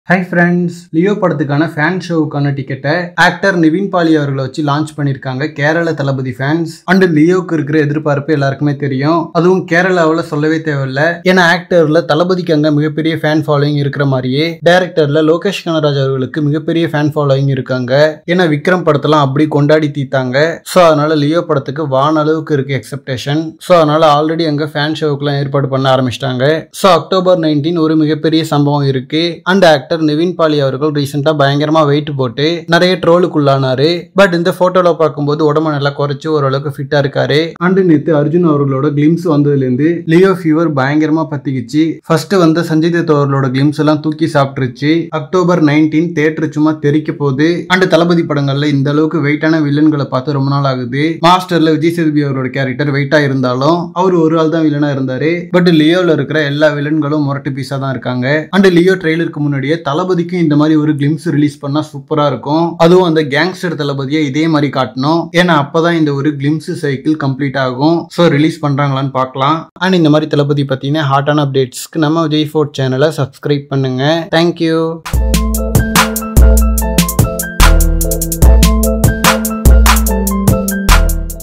high friends Leo படத்துக்கான fan ஷோவுக்கான டிக்கெட்டை ஆக்டர் நிவின் பாலி அவர்களை வச்சு லான்ச் பண்ணியிருக்காங்க கேரள தளபதி ஃபேன்ஸ் அண்ட் லியோக்கு இருக்கிற எதிர்பார்ப்பு எல்லாருக்குமே தெரியும் அதுவும் கேரளாவில் சொல்லவே தேவையில்ல ஏன்னா ஆக்டர்ல தளபதிக்கு அங்க மிகப்பெரிய ஃபேன் ஃபாலோயிங் இருக்கிற மாதிரியே டைரக்டர்ல லோகேஷ் கனராஜ் அவர்களுக்கு மிகப்பெரிய ஃபேன் ஃபாலோயிங் இருக்காங்க ஏன்னா விக்ரம் படத்தெல்லாம் அப்படி கொண்டாடி தீத்தாங்க ஸோ அதனால லியோ படத்துக்கு வான அளவுக்கு இருக்கு எக்ஸப்டேஷன் ஸோ அதனால ஆல்ரெடி அங்க ஃபேன் ஷோவுக்குலாம் ஏற்பாடு பண்ண ஆரம்பிச்சிட்டாங்க ஸோ அக்டோபர் நைன்டீன் ஒரு மிகப்பெரிய சம்பவம் இருக்கு அண்ட் ஆக்டர் நிவின் பாலி அவர்கள் ரீசெண்டா பயங்கரமா வெயிட் போட்டு நிறைய ட்ரோலுக்குள்ளானாரு பட் இந்த போட்டோல பார்க்கும்போது உடம்ப நல்லா குறைச்சு ஓரளவுக்கு ஃபிட்டா இருக்காரு அண்ட் நேத்து அர்ஜுன் அவர்களோட கிளிம்ஸ் வந்ததுல இருந்து லியோ ஃபீவர் பயங்கரமா பத்திக்கிச்சு ஃபர்ஸ்ட் வந்த சஞ்சய் தத் அவர்களோட கிளிம்ஸ் எல்லாம் தூக்கி சாப்பிட்டுருச்சு அக்டோபர் நைன்டீன் தேட்டர் சும்மா தெரிக்க போகுது அண்ட் தளபதி படங்கள்ல இந்த அளவுக்கு வெயிட்டான வில்லன்களை பார்த்து ரொம்ப நாள் ஆகுது மாஸ்டர்ல விஜய் சேதுபதி அவரோட கேரக்டர் வெயிட்டா இருந்தாலும் அவர் ஒரு ஆள் தான் வில்லனா இருந்தாரு பட் லியோல இருக்கிற எல்லா வில்லன்களும் முரட்டு பீஸா தான் இருக்காங்க அண்ட் லியோ ட்ரெய்லருக்கு முன்னாடியே தளபதிக்கும் இந்த மாதிரி ஒரு கிளிம்ஸ் ரிலீஸ் பண்ணா சூப்பரா இருக்கும் அதுவும் அந்த கேங்ஸ்டர் தளபதியை இதே மாதிரி காட்டணும் ஏன்னா அப்பதான் இந்த ஒரு கிளிம்ஸ் சைக்கிள் கம்ப்ளீட் ஆகும் ஸோ ரிலீஸ் பண்றாங்களான்னு பார்க்கலாம் அண்ட் இந்த மாதிரி தளபதி பத்தின ஹாட்டான அப்டேட்ஸ்க்கு நம்ம விஜய் ஃபோர்ட் சேனலை சப்ஸ்கிரைப் பண்ணுங்க தேங்க்யூ